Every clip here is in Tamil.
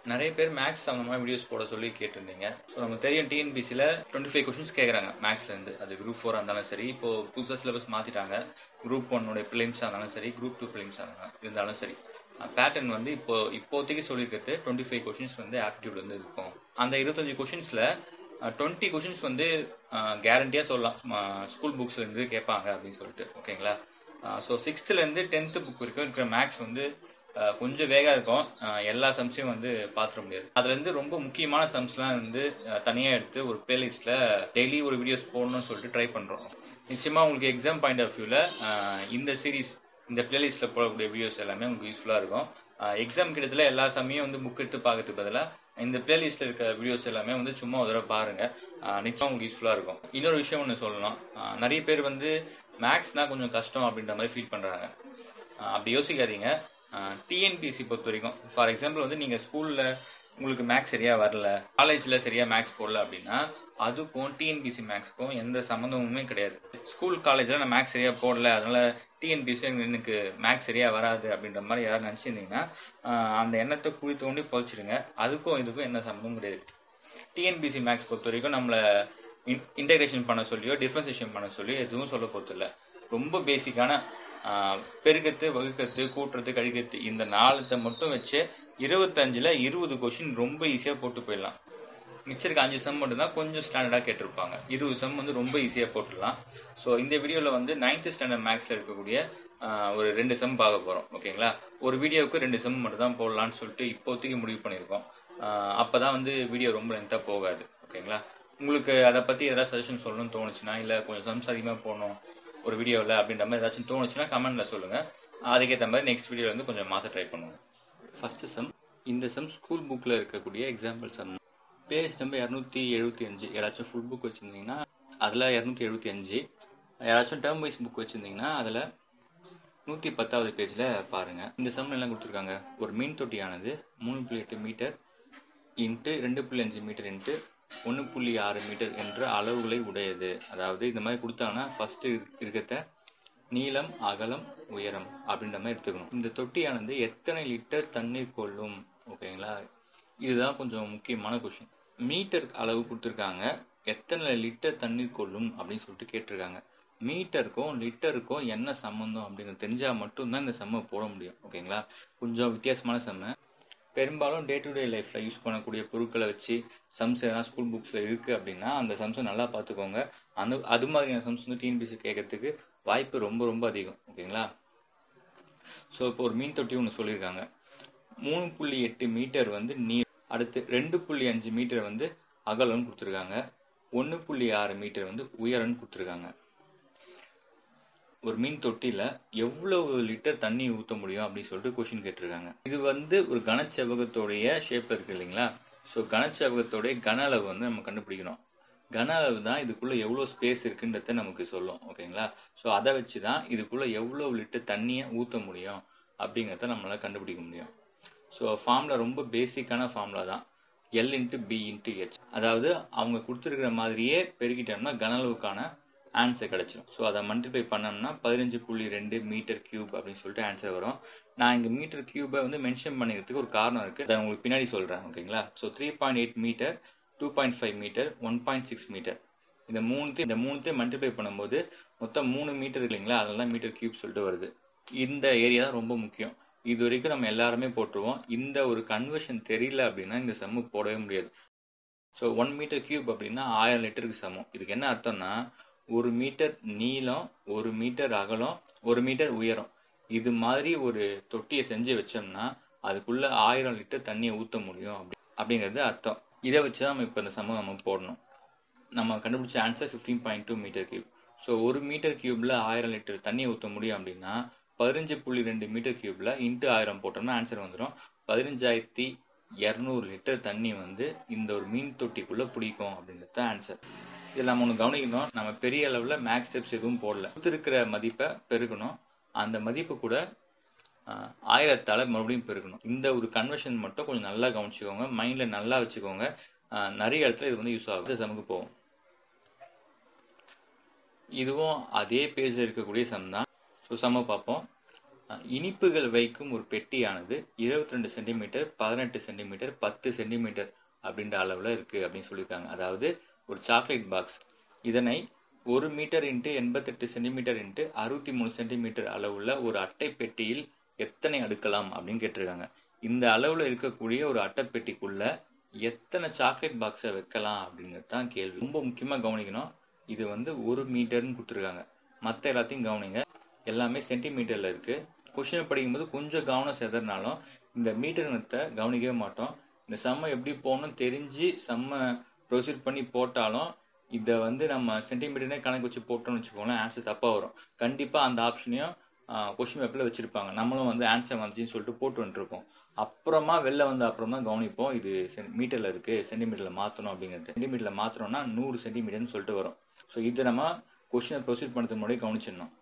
நிறைய பேர் மேக்ஸ் சம்மந்தமாக வீடியோஸ் போட சொல்லி கேட்டிருந்தீங்க ஸோ நமக்கு தெரியும் டிஎன்பிசியில் டுவெண்ட்டி ஃபைவ் கொஷின்ஸ் கேட்குறாங்க மேக்ஸ்லேருந்து அது குரூப் ஃபோராக இருந்தாலும் சரி இப்போ புதுசாக சிலபஸ் மாற்றிட்டாங்க குரூப் ஒன்னுடைய பிலிம்ஸாக இருந்தாலும் சரி குரூப் டூ பிலிம்ஸாக இருந்தாலும் சரி பேட்டர்ன் வந்து இப்போ இப்போதைக்கு சொல்லியிருக்கிறது டுவெண்ட்டி ஃபைவ் கொஷின்ஸ் வந்து ஆப்டிடியூட் வந்து இருக்கும் அந்த இருபத்தஞ்சு கொஷின்ஸில் டுவெண்ட்டி கொஷின்ஸ் வந்து கேரண்டியாக சொல்லலாம் ஸ்கூல் புக்ஸ்லேருந்து கேட்பாங்க அப்படின்னு சொல்லிட்டு ஓகேங்களா ஸோ சிக்ஸ்த்துலேருந்து டென்த்து புக் வரைக்கும் இருக்கிற மேக்ஸ் வந்து அஹ், கொஞ்சம் வேகா இருக்கும் அஹ், எல்லா சம்ஸையும் வந்து பார்த்துட முடியாது அதுலேருந்து ரொம்ப முக்கியமான சம்ஸ்லாம் வந்து தனியாக எடுத்து ஒரு பிளேலிஸ்ட்டில் டெய்லி ஒரு வீடியோஸ் போடணும்னு சொல்லிட்டு ட்ரை பண்ணுறோம் நிச்சயமாக உங்களுக்கு எக்ஸாம் பாயிண்ட் ஆஃப் வியூவில் இந்த சீரிஸ் இந்த பிளேலிஸ்ட்டில் போடக்கூடிய வீடியோஸ் எல்லாமே உங்களுக்கு யூஸ்ஃபுல்லாக இருக்கும் எக்ஸாம் கிட்டத்தில் எல்லா சமயம் வந்து புக் எடுத்து பார்க்கறதுக்கு பதிலாக இந்த பிளேலிஸ்ட்டில் இருக்க வீடியோஸ் எல்லாமே வந்து சும்மா ஒரு தடவை பாருங்க ஆஹ் நிச்சயம் உங்களுக்கு யூஸ்ஃபுல்லாக இருக்கும் இன்னொரு விஷயம் ஒன்று சொல்லணும் ஆஹ் நிறைய பேர் வந்து மேக்ஸ்னா கொஞ்சம் கஷ்டம் அப்படின்ற மாதிரி ஃபீல் பண்ணுறாங்க அப்படி யோசிக்காதீங்க டிஎன்பிஎஸ்சி பொறுத்த வரைக்கும் ஃபார் எக்ஸாம்பிள் வந்து நீங்கள் ஸ்கூலில் உங்களுக்கு மேக்ஸ் சரியா வரல காலேஜில் சரியா மேக்ஸ் போடல அப்படின்னா அதுக்கும் டிஎன்பிசி மேக்ஸ்க்கும் எந்த சம்மந்தமுமே கிடையாது ஸ்கூல் காலேஜில் நான் மேக்ஸ் சரியா போடல அதனால டிஎன்பிசி எனக்கு மேக்ஸ் சரியா வராது அப்படின்ற மாதிரி யாரும் நினச்சிருந்தீங்கன்னா அந்த எண்ணத்தை குழி தோண்டி புதைச்சிடுங்க அதுக்கும் இதுக்கும் எந்த சம்மந்தமும் கிடையாது டிஎன்பிசி மேக்ஸ் பொறுத்த வரைக்கும் நம்மளை இன்டகிரேஷன் பண்ண சொல்லியோ டிஃபரன்சியேஷன் பண்ண சொல்லியோ எதுவும் சொல்ல போகிறது இல்லை ரொம்ப பேசிக்கான பெருக்கத்து வகுக்கத்து கூட்டுறது கழிக்கிறது இந்த நாலுத்தை மட்டும் வச்சு இருபத்தஞ்சில் இருபது கொஷின் ரொம்ப ஈஸியாக போட்டு போயிடலாம் மிச்சம் இருக்க அஞ்சு சம் மட்டும் தான் கொஞ்சம் ஸ்டாண்டர்டாக கேட்டிருப்பாங்க இருபது சம் வந்து ரொம்ப ஈஸியாக போட்டுடலாம் ஸோ இந்த வீடியோவில் வந்து நைன்த் ஸ்டாண்டர்ட் மேக்ஸில் இருக்கக்கூடிய ஆஹ், ஒரு ரெண்டு சம் பார்க்க போகிறோம் ஓகேங்களா ஒரு வீடியோவுக்கு ரெண்டு சம் மட்டும் தான் போடலான்னு சொல்லிட்டு இப்போதைக்கு முடிவு பண்ணியிருக்கோம் அப்போ தான் வந்து வீடியோ ரொம்ப லென்த்தாக போகாது ஓகேங்களா உங்களுக்கு அதை பற்றி ஏதாவது சஜஷன் சொல்லணும்னு தோணுச்சுன்னா இல்லை கொஞ்சம் சம்ஸ் அதிகமாக போகணும் ஒரு வீடியோவில் அப்படின்ற மாதிரி ஏதாச்சும் தோணுச்சுன்னா கமெண்ட்டில் சொல்லுங்கள் அதுக்கேற்ற மாதிரி நெக்ஸ்ட் வீடியோவில் வந்து கொஞ்சம் மாற்ற ட்ரை பண்ணுவோம் ஃபஸ்ட்டு சம் இந்த சம் ஸ்கூல் புக்கில் இருக்கக்கூடிய எக்ஸாம்பிள் சம் பேஜ் நம்பர் இரநூத்தி எழுபத்தி அஞ்சு யாராச்சும் ஃபுல் புக் வச்சுருந்தீங்கன்னா அதில் இரநூத்தி எழுபத்தி அஞ்சு யாராச்சும் டேர்ம் வைஸ் புக் வச்சுருந்தீங்கன்னா அதில் நூற்றி பத்தாவது பேஜில் பாருங்கள் இந்த சம் எல்லாம் கொடுத்துருக்காங்க ஒரு மீன் தொட்டியானது மூணு புள்ளி எட்டு மீட்டர் இன்ட்டு ரெண்டு புள்ளி அஞ்சு மீட்டர் இன்ட்டு ஒன்று புள்ளி ஆறு மீட்டர் என்ற அளவுகளை உடையது அதாவது இந்த மாதிரி கொடுத்தாங்கன்னா ஃபஸ்ட்டு இருக்கிறத நீளம் அகலம் உயரம் அப்படின்ற மாதிரி எடுத்துக்கணும் இந்த தொட்டியானது எத்தனை லிட்டர் தண்ணீர் கொள்ளும் ஓகேங்களா இதுதான் கொஞ்சம் முக்கியமான கொஷின் மீட்டர் அளவு கொடுத்துருக்காங்க எத்தனை லிட்டர் தண்ணீர் கொள்ளும் அப்படின்னு சொல்லிட்டு கேட்டிருக்காங்க மீட்டருக்கும் லிட்டருக்கும் என்ன சம்மந்தம் அப்படிங்கிறது தெரிஞ்சால் மட்டும்தான் இந்த செம்மை போட முடியும் ஓகேங்களா கொஞ்சம் வித்தியாசமான செம்ம பெரும்பாலும் டே டு டே லைஃப்பில் யூஸ் பண்ணக்கூடிய பொருட்களை வச்சு சம்ஸ் எதனா ஸ்கூல் புக்ஸில் இருக்குது அப்படின்னா அந்த சம்ஸை நல்லா பார்த்துக்கோங்க அந்த அது மாதிரியான சம்ஸ் வந்து டிஎன்பிசி கேட்கறதுக்கு வாய்ப்பு ரொம்ப ரொம்ப அதிகம் ஓகேங்களா ஸோ இப்போ ஒரு மீன் தொட்டி ஒன்று சொல்லியிருக்காங்க மூணு புள்ளி எட்டு மீட்டர் வந்து நீர் அடுத்து ரெண்டு புள்ளி அஞ்சு மீட்டர் வந்து அகலம்னு கொடுத்துருக்காங்க ஒன்று புள்ளி ஆறு மீட்டர் வந்து உயரம்னு கொடுத்துருக்காங்க ஒரு மீன் தொட்டியில் எவ்வளவு லிட்டர் தண்ணி ஊற்ற முடியும் அப்படின்னு சொல்லிட்டு கொஷின் கேட்டிருக்காங்க இது வந்து ஒரு கனச்செவகத்தோடைய ஷேப் இருக்கு இல்லைங்களா ஸோ கனச்செவகத்தோடைய கன அளவு வந்து நம்ம கண்டுபிடிக்கணும் கன அளவு தான் இதுக்குள்ளே எவ்வளோ ஸ்பேஸ் இருக்குன்றத நமக்கு சொல்லும் ஓகேங்களா ஸோ அதை வச்சு தான் இதுக்குள்ளே எவ்வளோ லிட்டர் தண்ணியை ஊற்ற முடியும் அப்படிங்கிறத நம்மளால் கண்டுபிடிக்க முடியும் ஸோ ஃபார்முலா ரொம்ப பேசிக்கான ஃபார்முலா தான் L into B into H அதாவது அவங்க கொடுத்துருக்கிற மாதிரியே பெருக்கிட்டோம்னா கன அளவுக்கான ஆன்சர் கிடைச்சிடும் ஸோ அதை மல்டிப்ளை பண்ணோம்னா பதினஞ்சு புள்ளி ரெண்டு மீட்டர் கியூப் அப்படின்னு சொல்லிட்டு ஆன்சர் வரும் நான் இங்கே மீட்டர் கியூபை வந்து மென்ஷன் பண்ணிக்கிறதுக்கு ஒரு காரணம் இருக்குது அதை உங்களுக்கு பின்னாடி சொல்கிறேன் ஓகேங்களா so three point eight metre two point five metre one point six metre இந்த மூணுத்தையும் இந்த மூணுத்தையும் மல்டிப்ளை பண்ணும்போது மொத்தம் மூணு மீட்டர் இல்லைங்களா அதெல்லாம் மீட்டர் கியூப் சொல்லிட்டு வருது இந்த ஏரியா தான் ரொம்ப முக்கியம் இது வரைக்கும் நம்ம எல்லாருமே போட்டுருவோம் இந்த ஒரு கன்வர்ஷன் தெரியல அப்படின்னா இந்த சம்மு போடவே முடியாது ஸோ ஒன் மீட்டர் கியூப் அப்படின்னா ஆயிரம் லிட்டருக்கு சமம் இதுக்கு என்ன அர்த்தம்னா ஒரு மீட்டர் நீளம் ஒரு மீட்டர் அகலம் ஒரு மீட்டர் உயரம் இது மாதிரி ஒரு தொட்டியை செஞ்சு வச்சோம்னா அதுக்குள்ள ஆயிரம் லிட்டர் தண்ணியை ஊற்ற முடியும் அப்படி அப்படிங்கிறது அர்த்தம் இதை வச்சு தான் நம்ம இப்போ இந்த சமம் நம்ம போடணும் நம்ம கண்டுபிடிச்ச answer fifteen point two metre cube so ஒரு மீட்டர் கியூப்ல ஆயிரம் லிட்டர் தண்ணி ஊற்ற முடியும் அப்படின்னா பதினஞ்சு புள்ளி ரெண்டு மீட்டர் கியூப்ல இன்ட்டு ஆயிரம் போட்டோம்னா ஆன்சர் வந்துடும் பதினஞ்சாயிரத்தி இரநூறு லிட்டர் தண்ணி வந்து இந்த ஒரு மீன் தொட்டிக்குள்ள பிடிக்கும் அப்படின்றது தான் ஆன்சர் இதில் நம்ம ஒன்று கவனிக்கணும் நம்ம பெரிய அளவில் மேக்ஸ் ஸ்டெப்ஸ் எதுவும் போடல கொடுத்துருக்கிற மதிப்பை பெருக்கணும் அந்த மதிப்பு கூட ஆஹ், ஆயிரத்தால மறுபடியும் பெருக்கணும் இந்த ஒரு கன்வர்ஷன் மட்டும் கொஞ்சம் நல்லா கவனிச்சுக்கோங்க மைண்டில் நல்லா வச்சுக்கோங்க ஆஹ், நிறைய இடத்துல இது வந்து யூஸ் ஆகுது சமுக்கு போகும் இதுவும் அதே பேஜில் இருக்கக்கூடிய சம் தான் ஸோ சம்ம பார்ப்போம் அஹ், இனிப்புகள் வைக்கும் ஒரு பெட்டியானது இருபத்தி ரெண்டு சென்டிமீட்டர் பதினெட்டு சென்டிமீட்டர் பத்து சென்டிமீட்டர் அப்படின்ற அளவில் இருக்குது அப்படின்னு சொல்லியிருக்காங்க அதாவது ஒரு சாக்லேட் பாக்ஸ் இதனை ஒரு மீட்டர் இன்ட்டு எண்பத்தெட்டு சென்டிமீட்டர் இன்ட்டு அறுபத்தி மூணு சென்டிமீட்டர் அளவுள்ள ஒரு அட்டை பெட்டியில் எத்தனை அடுக்கலாம் அப்படின்னு கேட்டிருக்காங்க இந்த அளவில் இருக்கக்கூடிய ஒரு அட்டை பெட்டிக்குள்ள எத்தனை சாக்லேட் பாக்ஸை வைக்கலாம் அப்படிங்கிறது தான் கேள்வி ரொம்ப முக்கியமாக கவனிக்கணும் இது வந்து ஒரு மீட்டர்னு கொடுத்துருக்காங்க மற்ற எல்லாத்தையும் கவனிங்க எல்லாமே சென்டிமீட்டரில் இருக்குது கொஷினை படிக்கும்போது கொஞ்சம் கவனம் செதறினாலும் இந்த மீட்டருங்கத்தை கவனிக்கவே மாட்டோம் இந்த செம்ம எப்படி போகணும்னு தெரிஞ்சு செம்ம ப்ரொசீட் பண்ணி போட்டாலும் இதை வந்து நம்ம சென்டிமீட்டர்னே கணக்கு வச்சு போட்டோம்னு வச்சுக்கோங்களேன் ஆன்சர் தப்பாக வரும் கண்டிப்பாக அந்த ஆப்ஷனையும் கொஷின் பேப்பரில் வச்சுருப்பாங்க நம்மளும் வந்து ஆன்சர் வந்துச்சுன்னு சொல்லிட்டு போட்டு வந்துருப்போம் அப்புறமா வெளில வந்த அப்புறம் தான் கவனிப்போம் இது மீட்டரில் இருக்குது சென்டிமீட்டரில் மாற்றணும் அப்படிங்கிறது சென்டிமீட்டரில் மாற்றணும்னா நூறு சென்டிமீட்டர்னு சொல்லிட்டு வரும் ஸோ இதை நம்ம கொஷினை ப்ரொசீட் பண்ணுறதுக்கு முன்னாடி கவனிச்சிடணும்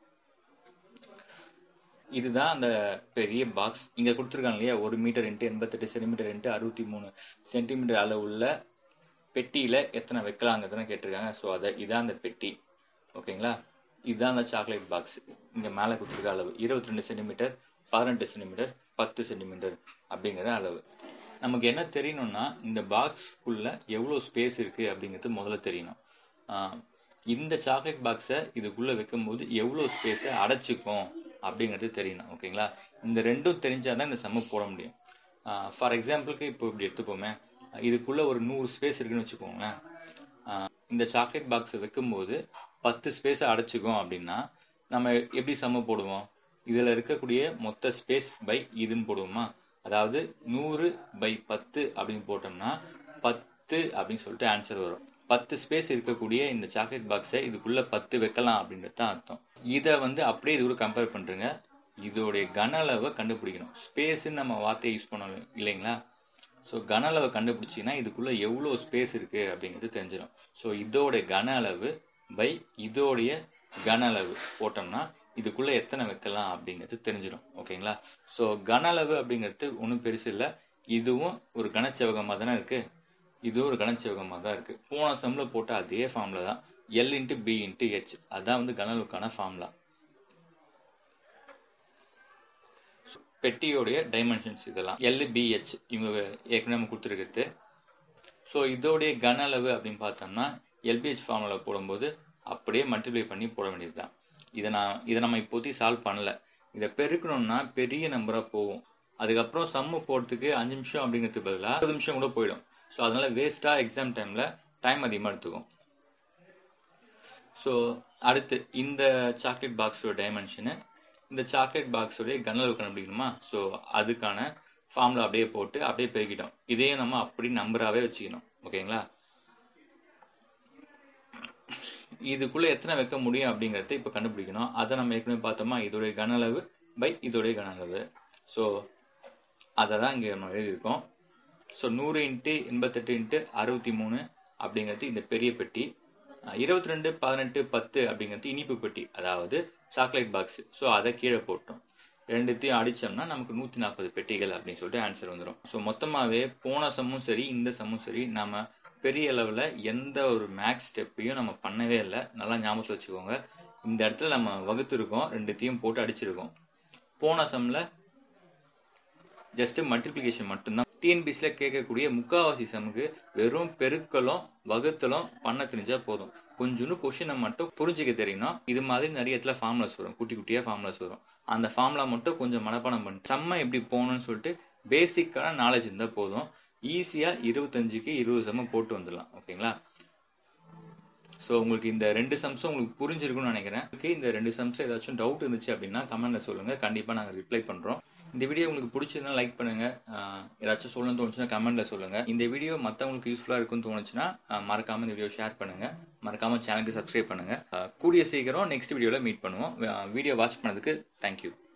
இதுதான் அந்த பெரிய பாக்ஸ் இங்கே கொடுத்துருக்காங்க இல்லையா ஒரு மீட்டர் இன்ட்டு எண்பத்தெட்டு சென்டிமீட்டர் இன்ட்டு அறுபத்தி மூணு சென்டிமீட்டர் அளவுள்ள பெட்டியில் எத்தனை வைக்கலாங்கிறதுன்னு கேட்டிருக்காங்க ஸோ அதை இதான் அந்த பெட்டி ஓகேங்களா இதுதான் அந்த சாக்லேட் பாக்ஸ் இங்கே மேலே கொடுத்துருக்க அளவு இருபத்தி ரெண்டு சென்டிமீட்டர் பதினெட்டு சென்டிமீட்டர் பத்து சென்டிமீட்டர் அப்படிங்கிற அளவு நமக்கு என்ன தெரியணும்னா இந்த பாக்ஸ்க்குள்ளே எவ்வளோ ஸ்பேஸ் இருக்குது அப்படிங்கிறது முதல்ல தெரியணும் ஆஹ் இந்த சாக்லேட் பாக்ஸை இதுக்குள்ளே வைக்கும்போது எவ்வளோ ஸ்பேஸை அடைச்சிக்கும் அப்படிங்கிறது தெரியணும் ஓகேங்களா இந்த ரெண்டும் தெரிஞ்சால் தான் இந்த சம்மு போட முடியும் ஃபார் எக்ஸாம்பிளுக்கு இப்போ இப்படி எடுத்துப்போமே இதுக்குள்ளே ஒரு நூறு ஸ்பேஸ் இருக்குன்னு வச்சுக்கோங்களேன் ஆஹ் இந்த சாக்லேட் பாக்ஸை வைக்கும்போது பத்து ஸ்பேஸை அடைச்சிக்கும் அப்படின்னா நம்ம எப்படி சம்மு போடுவோம் இதில் இருக்கக்கூடிய மொத்த ஸ்பேஸ் பை இதுன்னு போடுவோமா அதாவது நூறு பை பத்து அப்படின்னு போட்டோம்னா பத்து அப்படின்னு சொல்லிட்டு ஆன்சர் வரும் பத்து ஸ்பேஸ் இருக்கக்கூடிய இந்த சாக்லேட் பாக்ஸை இதுக்குள்ள பத்து வைக்கலாம் அப்படின்றது தான் அர்த்தம் இதை வந்து அப்படியே இது கூட கம்பேர் பண்ணுறங்க இதோடைய கன அளவை கண்டுபிடிக்கணும் ஸ்பேஸ்ன்னு நம்ம வார்த்தையை யூஸ் பண்ணணும் இல்லைங்களா ஸோ கன அளவை கண்டுபிடிச்சிங்கன்னா இதுக்குள்ளே எவ்வளோ ஸ்பேஸ் இருக்குது அப்படிங்கிறது தெரிஞ்சிடும் ஸோ இதோடைய கன அளவு பை இதோடைய கன அளவு போட்டோம்னா இதுக்குள்ளே எத்தனை வைக்கலாம் அப்படிங்கிறது தெரிஞ்சிடும் ஓகேங்களா ஸோ கன அளவு அப்படிங்கிறது ஒன்றும் பெருசு இல்லை இதுவும் ஒரு கனச்செவகமாக தானே இருக்குது இதுவும் ஒரு கனச்செவகமாக தான் இருக்குது போன சம்மில் போட்ட அதே ஃபார்முலா தான் L into B into H அதான் வந்து கன அளவுக்கான ஃபார்முலா பெட்டியோடைய டைமென்ஷன்ஸ் இதெல்லாம் எல் பிஹெச் இவங்க ஏற்கனவே நம்ம கொடுத்துருக்கிறது ஸோ இதோடைய கன அளவு அப்படின்னு பார்த்தோம்னா எல்பிஹெச் ஃபார்முலா போடும்போது அப்படியே மல்டிப்ளை பண்ணி போட வேண்டியது தான் இதை நான் இதை நம்ம இப்போதைக்கு சால்வ் பண்ணல இதை பெருக்கணும்னா பெரிய நம்பராக போகும் அதுக்கப்புறம் சம்மு போடுறதுக்கு அஞ்சு நிமிஷம் அப்படிங்கிறதுக்கு பதிலாக இருபது நிமிஷம் கூட போயிடும் ஸோ அதனால வேஸ்ட்டாக எக்ஸாம் டைமில் டைம் அதிகமாக எடுத்துக்கும் ஸோ அடுத்து இந்த சாக்லேட் பாக்ஸோட டைமென்ஷனு இந்த சாக்லேட் பாக்ஸோடைய கனளவு கண்டுபிடிக்கணுமா ஸோ அதுக்கான ஃபார்முலா அப்படியே போட்டு அப்படியே பெருக்கிட்டோம் இதையும் நம்ம அப்படி நம்பராகவே வச்சுக்கணும் ஓகேங்களா இதுக்குள்ளே எத்தனை வைக்க முடியும் அப்படிங்கிறத இப்போ கண்டுபிடிக்கணும் அதை நம்ம ஏற்கனவே பார்த்தோமா இதோடைய கன அளவு பை இதோடைய கன அளவு ஸோ அதை தான் இங்கே நம்ம எழுதியிருக்கோம் ஸோ நூறு இன்ட்டு எண்பத்தெட்டு இன்ட்டு அறுபத்தி மூணு அப்படிங்கிறது இந்த பெரிய பெட்டி இருபத்தி ரெண்டு பதினெட்டு பத்து அப்படிங்கிறது இனிப்பு பெட்டி அதாவது சாக்லேட் பாக்ஸ் ஸோ அதை கீழே போட்டோம் ரெண்டுத்தையும் அடித்தோம்னா நமக்கு நூற்றி நாற்பது பெட்டிகள் அப்படின்னு சொல்லிட்டு ஆன்சர் வந்துடும் ஸோ மொத்தமாகவே போன சம்மும் சரி இந்த சம்மும் சரி நம்ம பெரிய அளவில் எந்த ஒரு மேக்ஸ் ஸ்டெப்பையும் நம்ம பண்ணவே இல்லை நல்லா ஞாபகத்தில் வச்சுக்கோங்க இந்த இடத்துல நம்ம வகுத்துருக்கோம் ரெண்டுத்தையும் போட்டு அடிச்சிருக்கோம் போன சம்மில் ஜஸ்ட் மல்டிப்ளிகேஷன் மட்டும்தான் டிஎன்பிசியில் கேட்கக்கூடிய முக்காவாசி சமுக்கு வெறும் பெருக்கலும் வகுத்தலும் பண்ண தெரிஞ்சால் போதும் கொஞ்சோண்டு கொஷினை மட்டும் புரிஞ்சிக்க தெரியணும் இது மாதிரி நிறைய இடத்துல ஃபார்முலாஸ் வரும் குட்டி குட்டியாக ஃபார்முலாஸ் வரும் அந்த ஃபார்முலா மட்டும் கொஞ்சம் மனப்பாடம் பண்ணி செம்ம எப்படி போகணும்னு சொல்லிட்டு பேசிக்கான நாலேஜ் இருந்தால் போதும் ஈஸியாக இருபத்தஞ்சுக்கு இருபது சம்ம போட்டு வந்துடலாம் ஓகேங்களா ஸோ உங்களுக்கு இந்த ரெண்டு சம்ஸும் உங்களுக்கு புரிஞ்சிருக்கும்னு நினைக்கிறேன் ஓகே இந்த ரெண்டு சம்ஸ் ஏதாச்சும் டவுட் இருந்துச்சு அப்படின்னா கமெண்ட்ல சொல்லுங்க கண்டிப்பாக நாங்கள் ரிப்ளை பண்ணுறோம் இந்த வீடியோ உங்களுக்கு பிடிச்சிருந்தா லைக் பண்ணுங்க ஆஹ் ஏதாச்சும் சொல்லணும்னு தோணுச்சுன்னா கமெண்ட்ல சொல்லுங்க இந்த வீடியோ மற்றவங்களுக்கு யூஸ்ஃபுல்லாக இருக்கும்னு தோணுச்சுன்னா ஆஹ் மறக்காம இந்த வீடியோ ஷேர் பண்ணுங்க மறக்காம சேனலுக்கு சப்ஸ்கிரைப் பண்ணுங்க ஆஹ் கூடிய சீக்கிரம் நெக்ஸ்ட் வீடியோவில் மீட் பண்ணுவோம் வீடியோ வாட்ச் பண்ணதுக்கு தேங்க்யூ